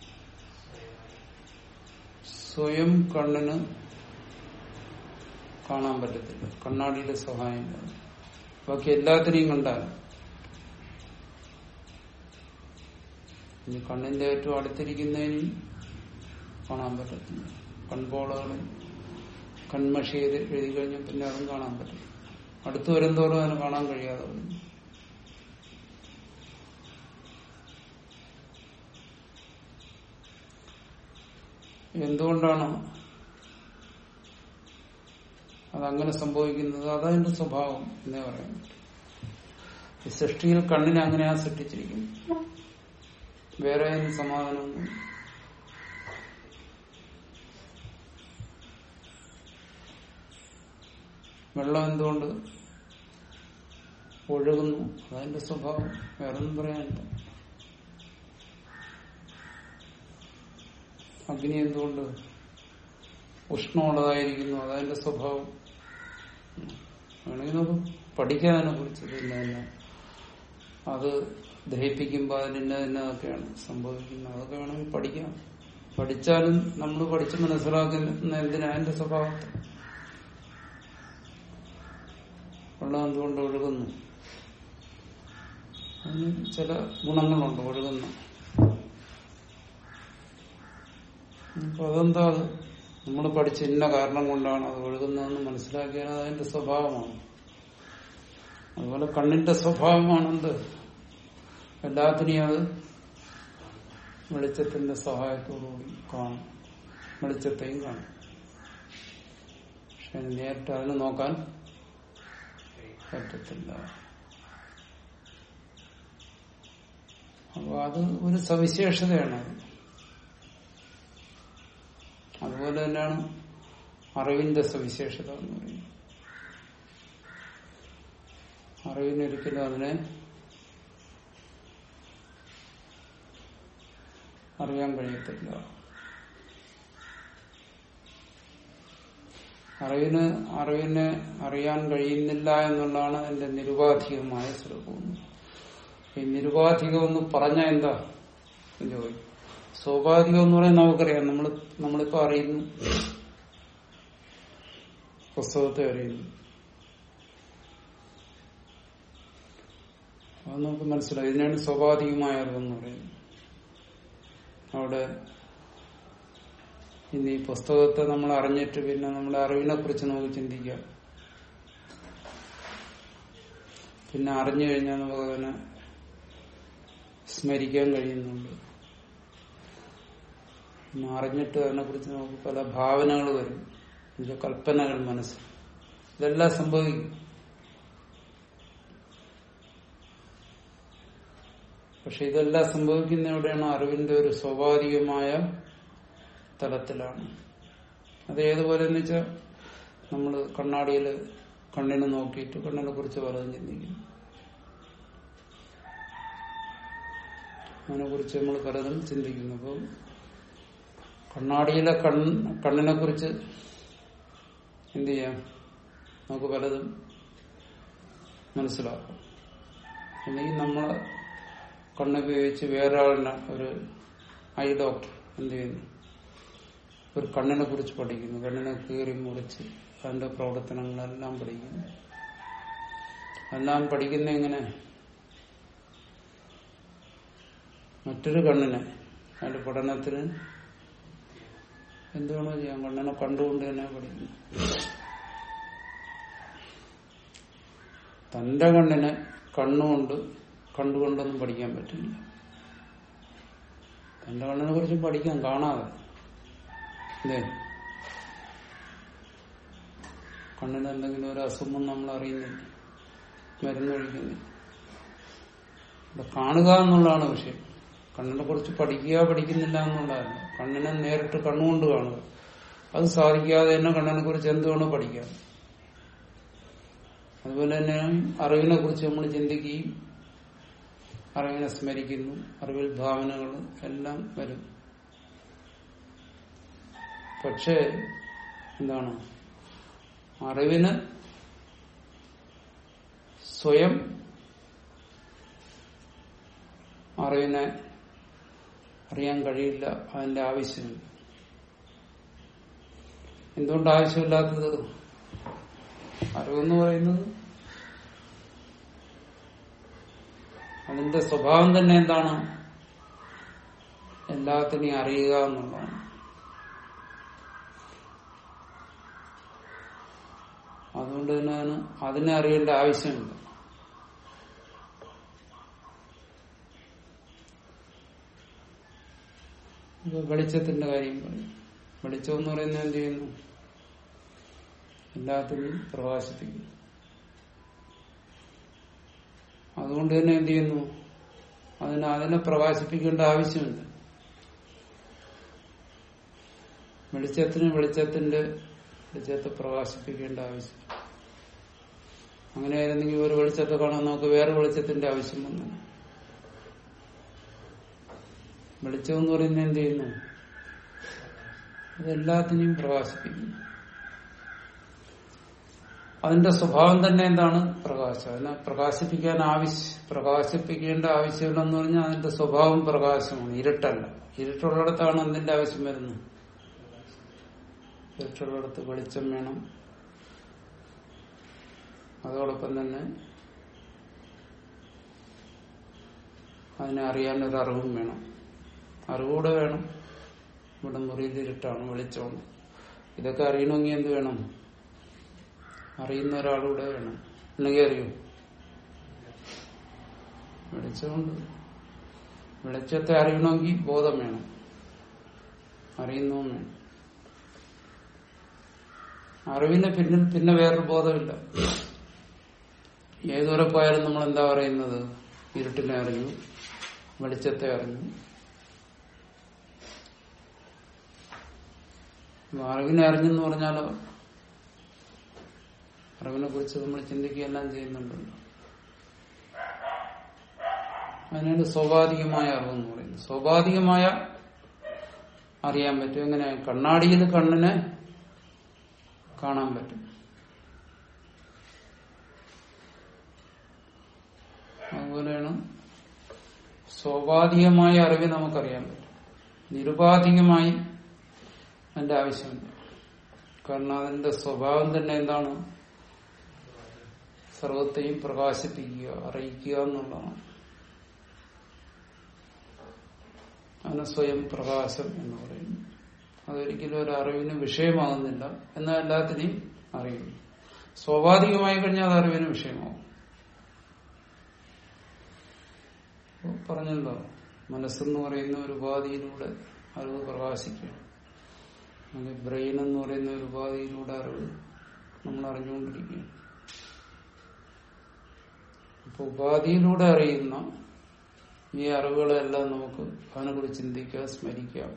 സ്വയം കണ്ണിന് കാണാൻ പറ്റത്തില്ല കണ്ണാടിയുടെ സഹായം ബാക്കി എല്ലാത്തിനെയും കണ്ടാൽ ഇനി കണ്ണിന്റെ ഏറ്റവും അടുത്തിരിക്കുന്നതിന് കാണാൻ പറ്റത്തില്ല കൺപോളകൾ കൺമഷി ചെയ്ത് എഴുതി കഴിഞ്ഞാൽ പിന്നെ അതും കാണാൻ പറ്റും അടുത്ത് വരുന്തോറും അതിന് കാണാൻ കഴിയാതെ വരും എന്തുകൊണ്ടാണ് അതങ്ങനെ സംഭവിക്കുന്നത് അതതിന്റെ സ്വഭാവം എന്നേ പറയാൻ പറ്റും ഈ സൃഷ്ടിയിൽ കണ്ണിനെ അങ്ങനെയാ സൃഷ്ടിച്ചിരിക്കുന്നു വേറെ അതിന് സമാധാനമൊന്നും വെള്ളം എന്തുകൊണ്ട് ഒഴുകുന്നു അതതിന്റെ സ്വഭാവം വേറൊന്നും പറയാനില്ല അഗ്നി എന്തുകൊണ്ട് ഉഷ്ണമുള്ളതായിരിക്കുന്നു അതതിന്റെ സ്വഭാവം വേണമെങ്കിൽ നമുക്ക് പഠിക്കാൻ അതിനെ കുറിച്ച് പിന്നെ തന്നെ അത് ദഹിപ്പിക്കുമ്പോൾ അതിന് എന്നതൊക്കെയാണ് സംഭവിക്കുന്നത് അതൊക്കെ വേണമെങ്കിൽ പഠിക്കാം പഠിച്ചാലും നമ്മൾ പഠിച്ച് മനസ്സിലാക്കുന്ന എന്തിനാ അതിന്റെ സ്വഭാവത്തെ വെള്ളം എന്തുകൊണ്ട് ഒഴുകുന്നു അതിന് ചില ഗുണങ്ങളുണ്ട് ഒഴുകുന്ന അപ്പൊ അതെന്താ അത് നമ്മൾ പഠിച്ച ഇന്ന കാരണം കൊണ്ടാണ് അത് ഒഴുകുന്നതെന്ന് മനസ്സിലാക്കിയാൽ അത് അതിന്റെ സ്വഭാവമാണ് അതുപോലെ കണ്ണിന്റെ സ്വഭാവമാണെന്ത് എല്ലാത്തിനെയും അത് വെളിച്ചത്തിന്റെ സഹായത്തോടുകൂടി കാണും വെളിച്ചത്തെയും കാണും പക്ഷെ നേരിട്ട് അതിന് നോക്കാൻ പറ്റത്തില്ല അപ്പൊ അത് ഒരു സവിശേഷതയാണ് അത് അതുപോലെ തന്നെയാണ് അറിവിന്റെ സവിശേഷത എന്ന് പറയുന്നത് അറിവിനൊരിക്കലും അതിനെ അറിയാൻ കഴിയത്തില്ല അറിവിന് അറിവിനെ അറിയാൻ കഴിയുന്നില്ല എന്നുള്ളതാണ് എന്റെ നിരുപാധികമായ സ്വരൂപം ഈ നിരുപാധികം എന്ന് പറഞ്ഞാൽ എന്താ എന്ന് ചോദിക്കും സ്വാഭാവികം എന്ന് പറയാൻ നമുക്കറിയാം നമ്മൾ നമ്മളിപ്പോ അറിയുന്നു പുസ്തകത്തെ അറിയുന്നു അത് നമുക്ക് മനസ്സിലായി ഇതിനാണ് സ്വാഭാവികമായ അറിവെന്ന് പറയുന്നത് അവിടെ ഇനി ഈ പുസ്തകത്തെ നമ്മൾ അറിഞ്ഞിട്ട് പിന്നെ നമ്മുടെ അറിവിനെ കുറിച്ച് നമുക്ക് ചിന്തിക്കാം പിന്നെ അറിഞ്ഞു കഴിഞ്ഞാൽ നമുക്ക് അതിനെ സ്മരിക്കാൻ കഴിയുന്നുണ്ട് പിന്നെ അറിഞ്ഞിട്ട് അതിനെക്കുറിച്ച് നമുക്ക് പല ഭാവനകൾ വരും എന്നുവെച്ചാൽ കൽപ്പനകൾ മനസ്സിൽ ഇതെല്ലാം സംഭവിക്കും പക്ഷെ ഇതെല്ലാം സംഭവിക്കുന്ന എവിടെയാണ് അറിവിന്റെ ഒരു സ്വാഭാവികമായ തലത്തിലാണ് അത് ഏതുപോലെ എന്ന് വെച്ചാൽ നമ്മൾ കണ്ണാടിയിൽ കണ്ണിനെ നോക്കിയിട്ട് കണ്ണിനെ കുറിച്ച് പലതും ചിന്തിക്കും അതിനെ കുറിച്ച് നമ്മൾ പലതും ചിന്തിക്കുന്നു അപ്പം കണ്ണാടിയിലെ കൺ കണ്ണിനെ കുറിച്ച് എന്ത് ചെയ്യാം നമുക്ക് പലതും മനസ്സിലാക്കും അല്ലെങ്കിൽ നമ്മളെ കണ്ണുപയോഗിച്ച് വേറെ ആളിനെ ഒരു ഐ ഡോക്ടർ എന്ത് ചെയ്യുന്നു ഒരു കണ്ണിനെ കുറിച്ച് പഠിക്കുന്നു കണ്ണിനെ കീറി മുറിച്ച് അതിന്റെ പ്രവർത്തനങ്ങളെല്ലാം പഠിക്കുന്നു എല്ലാം പഠിക്കുന്ന എങ്ങനെ മറ്റൊരു കണ്ണിനെ അതിന്റെ പഠനത്തിന് എന്തുവേണോ ചെയ്യാം കണ്ണിനെ കണ്ടുകൊണ്ട് തന്നെ പഠിക്കുന്നു തന്റെ കണ്ണിനെ കണ്ണുകൊണ്ട് കണ്ടുകൊണ്ടൊന്നും പഠിക്കാൻ പറ്റില്ല തന്റെ കണ്ണിനെ കുറിച്ച് പഠിക്കാം കാണാതെ അല്ലേ കണ്ണിന് എന്തെങ്കിലും ഒരു അസുഖം നമ്മൾ അറിയുന്നില്ല മരുന്ന് കഴിക്കുന്നില്ല ഇവിടെ കാണുക എന്നുള്ളതാണ് വിഷയം കണ്ണിനെ കുറിച്ച് പഠിക്കുക പഠിക്കുന്നില്ല എന്നുള്ളതല്ല കണ്ണിനെ നേരിട്ട് കണ്ണുകൊണ്ട് കാണുക അത് സാധിക്കാതെ തന്നെ കണ്ണിനെ കുറിച്ച് എന്തുവേണോ പഠിക്കാം അതുപോലെ തന്നെ അറിവിനെ കുറിച്ച് നമ്മൾ ചിന്തിക്കുകയും അറിവിനെ സ്മരിക്കുന്നു അറിവിൽ ഭാവനകൾ എല്ലാം വരും പക്ഷേ എന്താണ് അറിവിന് സ്വയം അറിവിനെ അറിയാൻ കഴിയില്ല അതിന്റെ ആവശ്യമില്ല എന്തുകൊണ്ട് ആവശ്യമില്ലാത്തത് അറിവെന്ന് പറയുന്നത് അതിന്റെ സ്വഭാവം തന്നെ എന്താണ് എല്ലാത്തിനെയും അറിയുക എന്നുള്ളതാണ് അതുകൊണ്ട് തന്നെ അതിന് അതിനെ അറിയേണ്ട ആവശ്യമില്ല ഇപ്പൊ വെളിച്ചത്തിന്റെ കാര്യം പറയും വെളിച്ചം എന്ന് പറയുന്നത് എന്ത് ചെയ്യുന്നു എല്ലാത്തിനെയും പ്രകാശിപ്പിക്കുന്നു അതുകൊണ്ട് തന്നെ എന്ത് ചെയ്യുന്നു അതിന് അതിനെ പ്രകാശിപ്പിക്കേണ്ട ആവശ്യമില്ല വെളിച്ചത്തിന് വെളിച്ചത്തിന്റെ വെളിച്ചത്തെ പ്രകാശിപ്പിക്കേണ്ട ആവശ്യം അങ്ങനെ ആയിരുന്നെങ്കിൽ ഒരു വെളിച്ചത്തെ കാണാൻ നമുക്ക് വേറെ വെളിച്ചത്തിന്റെ ആവശ്യം വന്നു വെളിച്ചം എന്ന് പറയുന്നത് എന്ത് ചെയ്യുന്നു അതെല്ലാത്തിനെയും പ്രകാശിപ്പിക്കുന്നു അതിന്റെ സ്വഭാവം തന്നെ എന്താണ് പ്രകാശം അതിനെ പ്രകാശിപ്പിക്കാൻ ആവശ്യം പ്രകാശിപ്പിക്കേണ്ട ആവശ്യമില്ലെന്ന് പറഞ്ഞാൽ അതിന്റെ സ്വഭാവം പ്രകാശമാണ് ഇരുട്ടല്ല ഇരുട്ടുള്ളിടത്താണ് എന്തിന്റെ ആവശ്യം വരുന്നത് ഇരുട്ടുള്ളിടത്ത് വെളിച്ചം വേണം അതോടൊപ്പം തന്നെ അതിനെ അറിയാൻ ഒരു അറിവും വേണം അറിവൂടെ വേണം ഇവിടെ മുറിയിൽ ഇരുട്ടാണ് വെളിച്ചമാണ് ഇതൊക്കെ അറിയണമെങ്കിൽ എന്ത് വേണം അറിയുന്ന ഒരാളൂടെ വേണം അല്ലെങ്കിൽ അറിയൂ വെളിച്ചമുണ്ട് വെളിച്ചത്തെ അറിയണമെങ്കിൽ ബോധം വേണം അറിയുന്നതും വേണം അറിവിന് പിന്നിൽ പിന്നെ വേറൊരു ബോധമില്ല ഏതുവരെ പോയാലും നമ്മൾ എന്താ പറയുന്നത് ഇരുട്ടിനെ അറിഞ്ഞു വെളിച്ചത്തെ അറിഞ്ഞു അറിവിനെ അറിഞ്ഞെന്ന് പറഞ്ഞാലോ അറിവിനെ കുറിച്ച് നമ്മൾ ചിന്തിക്കുകയെല്ലാം ചെയ്യുന്നുണ്ടല്ലോ അതിനാണ് സ്വാഭാവികമായ അറിവെന്ന് പറയുന്നത് സ്വാഭാവികമായ അറിയാൻ പറ്റും എങ്ങനെ കണ്ണാടിയിൽ കണ്ണിനെ കാണാൻ പറ്റും അതുപോലെയാണ് സ്വാഭാവികമായ അറിവ് നമുക്കറിയാൻ പറ്റും നിരുപാധികമായി അതിന്റെ ആവശ്യമില്ല കാരണം അതിന്റെ സ്വഭാവം തന്നെ എന്താണ് സർവത്തെയും പ്രകാശിപ്പിക്കുക അറിയിക്കുക എന്നുള്ളതാണ് അതിന് സ്വയം പ്രകാശം എന്ന് പറയുന്നു അതൊരിക്കലും ഒരു അറിവിന് വിഷയമാകുന്നില്ല എന്നാൽ എല്ലാത്തിനെയും അറിയുന്നു സ്വാഭാവികമായി കഴിഞ്ഞാൽ അത് അറിവിന് വിഷയമാവും പറഞ്ഞല്ലോ മനസ്സെന്ന് പറയുന്ന ഒരു ഉപാധിയിലൂടെ അറിവ് പ്രകാശിക്കുക അല്ലെങ്കിൽ ബ്രെയിൻ എന്ന് പറയുന്ന ഒരു ഉപാധിയിലൂടെ അറിവ് നമ്മൾ അറിഞ്ഞുകൊണ്ടിരിക്കുകയാണ് അപ്പൊ ഉപാധിയിലൂടെ അറിയുന്ന ഈ അറിവുകളെല്ലാം നമുക്ക് അതിനെക്കുറിച്ച് ചിന്തിക്കാം സ്മരിക്കാം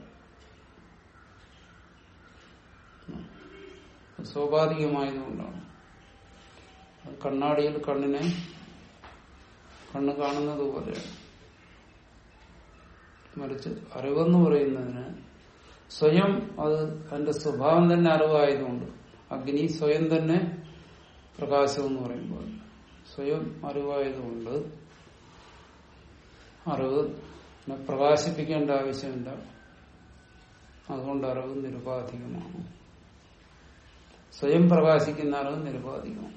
സ്വാഭാവികമായതുകൊണ്ടാണ് കണ്ണാടിയിൽ കണ്ണിനെ കണ്ണ് കാണുന്നത് പോലെയാണ് മറിച്ച് അറിവെന്ന് പറയുന്നതിന് സ്വയം അത് അതിന്റെ സ്വഭാവം തന്നെ അറിവായതുകൊണ്ട് അഗ്നി സ്വയം തന്നെ പ്രകാശം എന്ന് പറയുമ്പോൾ സ്വയം അറിവായതുകൊണ്ട് അറിവ് പ്രകാശിപ്പിക്കേണ്ട ആവശ്യമില്ല അതുകൊണ്ട് അറിവ് നിരുപാധികമാണ് സ്വയം പ്രകാശിക്കുന്ന അറിവ് നിരുപാധികമാണ്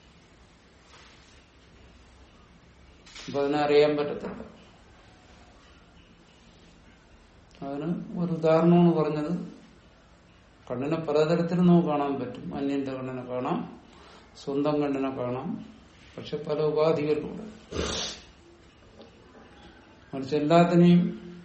അപ്പൊ അതിനെ അറിയാൻ പറ്റത്തില്ല അതിന് ഒരു ഉദാഹരണമാണ് പറഞ്ഞത് കണ്ണിനെ പലതരത്തിൽ നമുക്ക് കാണാൻ പറ്റും അന്യന്റെ കണ്ണിനെ കാണാം സ്വന്തം കണ്ണിനെ കാണാം പക്ഷെ പല ഉപാധികളിലൂടെ മറിച്ച് എല്ലാത്തിനെയും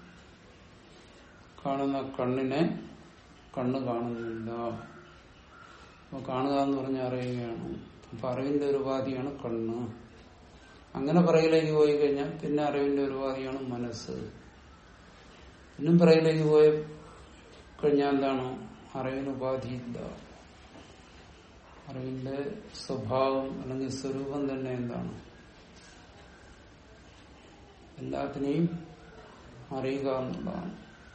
കാണുന്ന കണ്ണിനെ കണ്ണ് കാണുന്നില്ല അപ്പൊ കാണുക എന്ന് പറഞ്ഞാൽ അറിയുകയാണ് അപ്പൊ അറിവിന്റെ ഒരു ഉപാധിയാണ് കണ്ണ് അങ്ങനെ പറയിലേക്ക് പോയി കഴിഞ്ഞാൽ പിന്നെ അറിവിന്റെ ഒരു ഉപാധിയാണ് മനസ്സ് പിന്നും പറയിലേക്ക് പോയി കഴിഞ്ഞാൽ എന്താണ് അറിവിന് ഉപാധിയില്ല അറിവിന്റെ സ്വഭാവം അല്ലെങ്കിൽ സ്വരൂപം തന്നെ എന്താണ് എല്ലാത്തിനെയും അറിയുക എന്നുള്ളതാണ്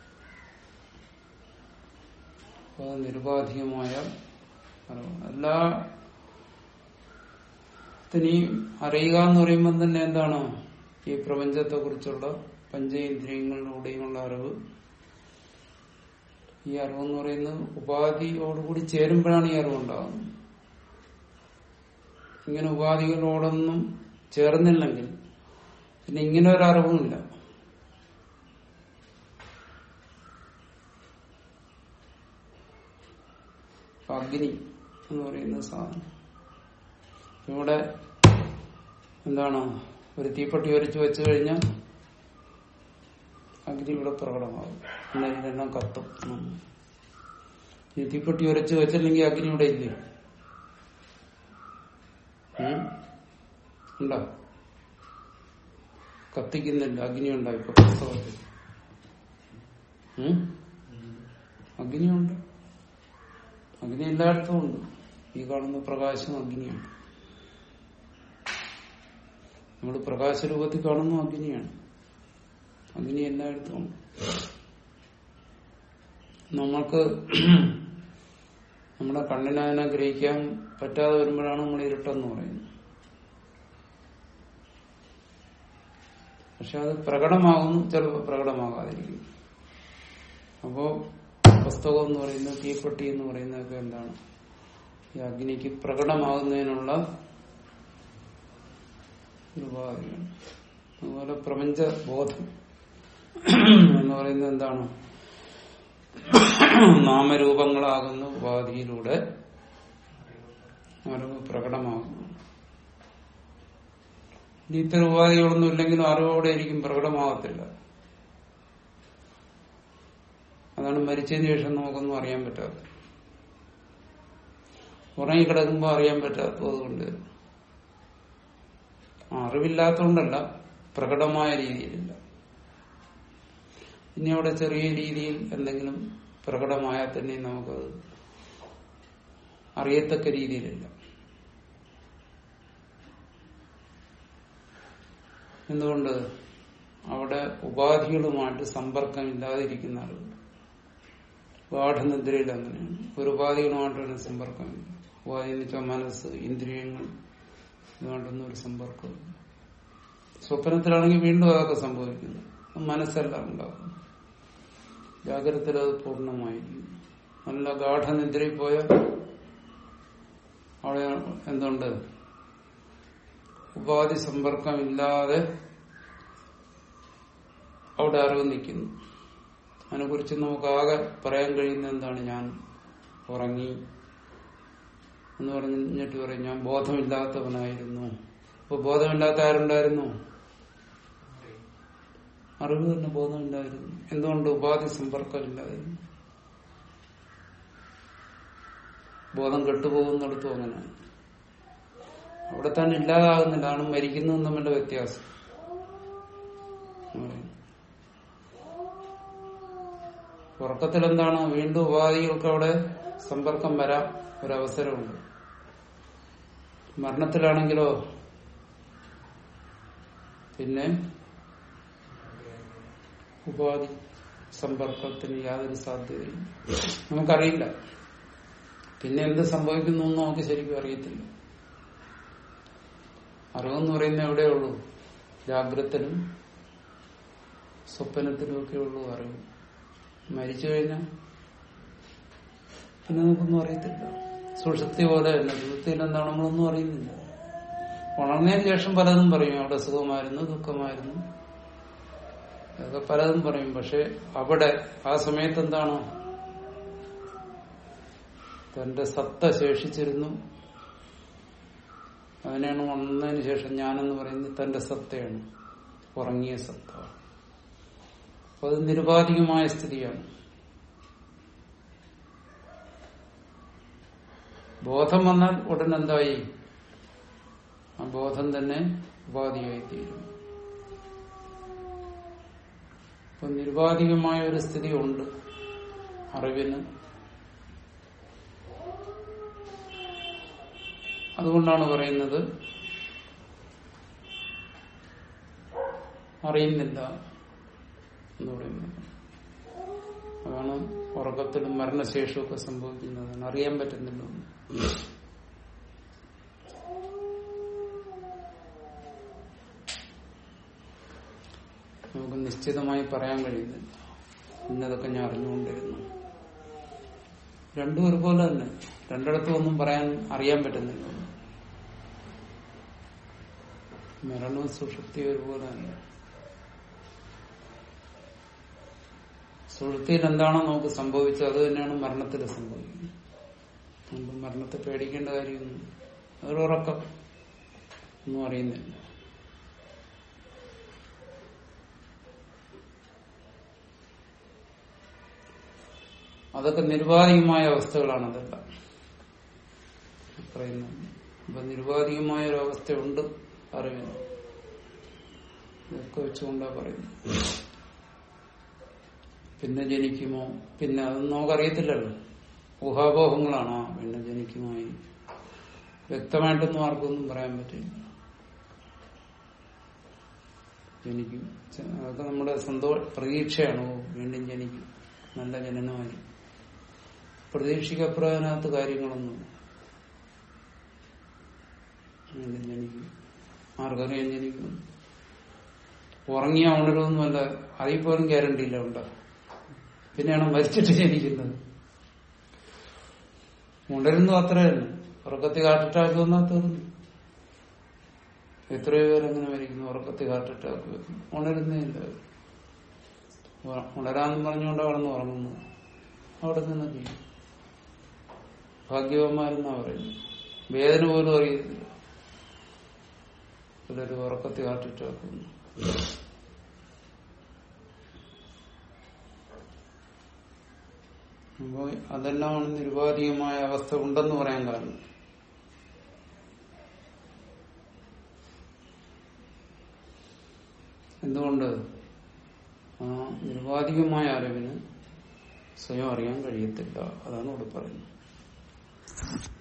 അപ്പോൾ നിരുപാധികമായ അറിവ് എല്ലാ ത്തിനെയും അറിയുക എന്ന് പറയുമ്പോൾ തന്നെ എന്താണ് ഈ പ്രപഞ്ചത്തെ കുറിച്ചുള്ള പഞ്ചേന്ദ്രിയങ്ങളിലൂടെയുമുള്ള അറിവ് ഈ അറിവെന്ന് പറയുന്നത് ഉപാധിയോടുകൂടി ചേരുമ്പോഴാണ് ഈ അറിവുണ്ടാകുന്നത് ഇങ്ങനെ ഉപാധികളോടൊന്നും ചേർന്നില്ലെങ്കിൽ പിന്നെ ഇങ്ങനെ ഒരു അറിവുമില്ല അഗ്നി എന്ന് പറയുന്ന സാധനം ഇവിടെ എന്താണ് ഒരു തീപ്പെട്ടി ഒരച്ചു വെച്ചു കഴിഞ്ഞാൽ അഗ്നി ഇവിടെ പ്രകടമാകും പിന്നെ ഇതെല്ലാം കത്തും ഉം. ഈ തീപ്പെട്ടി ഉരച്ചു വെച്ചില്ലെങ്കിൽ അഗ്നി ഇവിടെ ഇല്ലേ ഉം? ഉണ്ടോ കത്തിക്കുന്നില്ല അഗ്നി ഉണ്ടോ ഇപ്പൊ പുസ്തകത്തിൽ ഉം? അഗ്നിയുണ്ട് അഗ്നി എല്ലായിടത്തും ഉണ്ട് ഈ കാണുന്ന പ്രകാശം അഗ്നിയാണ് നമ്മൾ പ്രകാശരൂപത്തിൽ കാണുന്ന അഗ്നിയാണ് അഗ്നി എല്ലായിടത്തും ഉണ്ട് നമ്മൾക്ക് നമ്മുടെ കണ്ണിനെ അതിനെ ഗ്രഹിക്കാൻ പറ്റാതെ വരുമ്പോഴാണ് നമ്മൾ ഇരുട്ടെന്ന് പറയുന്നത് പക്ഷെ അത് പ്രകടമാകുന്നു ചിലപ്പോൾ പ്രകടമാകാതിരിക്കും അപ്പോ പുസ്തകം എന്ന് പറയുന്നത് തീപ്പെട്ടി എന്ന് പറയുന്നതൊക്കെ എന്താണ് ഈ അഗ്നിക്ക് പ്രകടമാകുന്നതിനുള്ള ഒരു ഉപാധിയാണ് അതുപോലെ പ്രപഞ്ച ബോധം എന്ന് പറയുന്നത് എന്താണ് നാമരൂപങ്ങളാകുന്ന ഉപാധിയിലൂടെ അറിവ് പ്രകടമാകുന്നു ഇനി ഇത്തരം ഉപാധികളൊന്നും ഇല്ലെങ്കിലും അറിവോടെ ആയിരിക്കും പ്രകടമാകത്തില്ല അതാണ് മരിച്ചതിന് ശേഷം നമുക്കൊന്നും അറിയാൻ പറ്റാത്തത് ഉറങ്ങിക്കിടക്കുമ്പോൾ അറിയാൻ പറ്റാത്തത് അതുകൊണ്ട് അറിവില്ലാത്തതുകൊണ്ടല്ല പ്രകടമായ രീതിയിലില്ല ഇനി അവിടെ ചെറിയ രീതിയിൽ എന്തെങ്കിലും പ്രകടമായാൽ തന്നെ നമുക്കത് അറിയത്തക്ക രീതിയിലില്ല എന്തുകൊണ്ട് അവിടെ ഉപാധികളുമായിട്ട് സമ്പർക്കമില്ലാതിരിക്കുന്ന ആളുകൾ ഗാഠനിദ്രയിൽ അങ്ങനെയാണ് ഒരു ഉപാധികളുമായിട്ടൊരു സമ്പർക്കമില്ല ഉപാധി എന്ന് വെച്ചാൽ മനസ്സ് ഇന്ദ്രിയങ്ങൾ ഇതുമായിട്ടൊന്നും ഒരു സമ്പർക്കമില്ല സ്വപ്നത്തിലാണെങ്കിൽ വീണ്ടും അതൊക്കെ സംഭവിക്കുന്നു മനസ്സല്ല ഉണ്ടാകും ജാഗ്രതത്തിൽ അത് പൂർണ്ണമായിരിക്കും നല്ല ഗാഠനിദ്രയിൽ പോയാൽ അവിടെ എന്തുണ്ട് ഉപാധി സമ്പർക്കമില്ലാതെ അവിടെ അറിവ് നിൽക്കുന്നു അതിനെക്കുറിച്ച് നമുക്ക് ആകെ പറയാൻ കഴിയുന്ന എന്താണ് ഞാൻ ഉറങ്ങി എന്ന് പറഞ്ഞിട്ട് പറയും ഞാൻ ബോധമില്ലാത്തവനായിരുന്നു അപ്പൊ ബോധമില്ലാത്ത ആരുണ്ടായിരുന്നു അറിവ് തന്നെ ബോധമില്ലായിരുന്നു എന്തുകൊണ്ട് ഉപാധി സമ്പർക്കമില്ലായിരുന്നു ബോധം കെട്ടുപോകുന്നിടത്തും അങ്ങനെ അവിടെ തന്നെ ഇല്ലാതാകുന്നില്ല ആണ് മരിക്കുന്നതും തമ്മിലുള്ള വ്യത്യാസം ഉറക്കത്തിൽ എന്താണ് വീണ്ടും ഉപാധികൾക്ക് അവിടെ സമ്പർക്കം വരാം ഒരവസരമുണ്ട് മരണത്തിലാണെങ്കിലോ പിന്നെ ഉപാധി സമ്പർക്കത്തിന് യാതൊരു സാധ്യതയില്ല നമുക്കറിയില്ല പിന്നെ എന്ത് സംഭവിക്കുന്നു എന്ന് നമുക്ക് ശരിക്കും അറിയത്തില്ല അറിവെന്ന് പറയുന്നത് എവിടെയുള്ളൂ ജാഗ്രതത്തിലും സ്വപ്നത്തിലും ഒക്കെ ഉള്ളൂ അറിവ് മരിച്ചു കഴിഞ്ഞാൽ പിന്നെ നമുക്കൊന്നും അറിയത്തില്ല സുഷുപ്തി പോലെ തന്നെ സുഷുപ്തിയിൽ എന്താണ് നമ്മളൊന്നും അറിയുന്നില്ല ഉണർന്നതിന് ശേഷം പലതും പറയും അവിടെ സുഖമായിരുന്നു ദുഃഖമായിരുന്നു അതൊക്കെ പലതും പറയും പക്ഷെ അവിടെ ആ സമയത്ത് എന്താണ് തന്റെ സത്ത ശേഷിച്ചിരുന്നു അതിനാണ് ഉണർന്നതിന് ശേഷം ഞാനെന്ന് പറയുന്നത് തന്റെ സത്തയാണ് ഉറങ്ങിയ സത്ത അപ്പൊ അത് നിരുപാധികമായ സ്ഥിതിയാണ് ബോധം വന്നാൽ ഉടൻ എന്തായി ആ ബോധം തന്നെ ഉപാധിയായി തീരും അപ്പൊ നിരുപാധികമായ ഒരു സ്ഥിതി ഉണ്ട് അറിവിന് അതുകൊണ്ടാണ് പറയുന്നത് അറിയുന്നില്ല എന്ന് പറയുന്നത് അതാണ് ഉറക്കത്തിലും മരണശേഷമൊക്കെ സംഭവിക്കുന്നതാണ് അറിയാൻ പറ്റുന്നില്ല നമുക്ക് നിശ്ചിതമായി പറയാൻ കഴിയുന്നില്ല ഇന്നതൊക്കെ ഞാൻ അറിഞ്ഞുകൊണ്ടിരുന്നു രണ്ടും ഒരുപോലെ തന്നെ രണ്ടിടത്തും ഒന്നും പറയാൻ അറിയാൻ പറ്റുന്നില്ല മരണവും സുഷുപ്തി ഒരുപോലെ തന്നെ സുഷുപ്തിയിൽ എന്താണോ നമുക്ക് സംഭവിച്ചത് അത് തന്നെയാണ് മരണത്തിൽ സംഭവിക്കുന്നത് മരണത്തെ പേടിക്കേണ്ട കാര്യമൊന്നും അതൊരു ഉറക്കം ഒന്നും അറിയുന്നില്ല അതൊക്കെ നിർവാധികമായ അവസ്ഥകളാണ് അതെല്ലാം പറയുന്നത് അപ്പൊ നിർവാധികമായ ഒരു അവസ്ഥയുണ്ട് അറിവിന് ഇതൊക്കെ വെച്ചുകൊണ്ടാ പറയുന്നത് പിന്നെ ജനിക്കുമോ പിന്നെ അതൊന്നും നമുക്കറിയത്തില്ലല്ലോ ഊഹാപോഹങ്ങളാണോ പിന്നെ ജനിക്കുമോ ഈ വ്യക്തമായിട്ടൊന്നും ആർക്കൊന്നും പറയാൻ പറ്റില്ല ജനിക്കും ചെ- അതൊക്കെ നമ്മുടെ സന്തോ പ്രതീക്ഷയാണ് ഓ, വീണ്ടും ജനിക്കും നല്ല ജനനമായിരിക്കും പ്രതീക്ഷയ്ക്കപ്പുറം അതിനകത്ത് കാര്യങ്ങളൊന്നും വീണ്ടും ജനിക്കും ആർക്കറിയാൻ ജനിക്കും ഉറങ്ങിയ ഉണരുമൊന്നുമല്ല അതിൽ പോലും ഗ്യാരണ്ടി ഇല്ല ഉണ്ട് പിന്നെയാണ് മരിച്ചിട്ട് ജനിക്കുന്നത് ഉണരുന്നു അത്ര തന്നെ ഉറക്കത്തിൽ ഹാർട്ട് അറ്റാക്ക് വന്നാൽ തീർന്നു എത്രയോ പേരങ്ങനെ മരിക്കുന്നു ഉറക്കത്തിൽ ഹാർട്ട് അറ്റാക്ക് വരുന്നു ഉണരുന്നേ ഇല്ല ഉറ- ഉണരാന്ന് പറഞ്ഞുകൊണ്ട് അവിടെ നിന്ന് ഉറങ്ങുന്നു അവിടെ നിന്ന് ചെയ്യും ഭാഗ്യവന്മാരെന്നാ പറയുന്നു വേദന പോലും അറിയത്തില്ല ചിലര് ഉറക്കത്തിൽ ഹാർട്ട് അറ്റാക്ക് വന്നു അപ്പോ അതെല്ലാമാണ് നിരുപാധികമായ അവസ്ഥ ഉണ്ടെന്ന് പറയാൻ കാരണം എന്തുകൊണ്ട് ആ നിരുപാധികമായ അറിവിന് സ്വയം അറിയാൻ കഴിയത്തില്ല അതാണ് ഇവിടെ പറയുന്നത്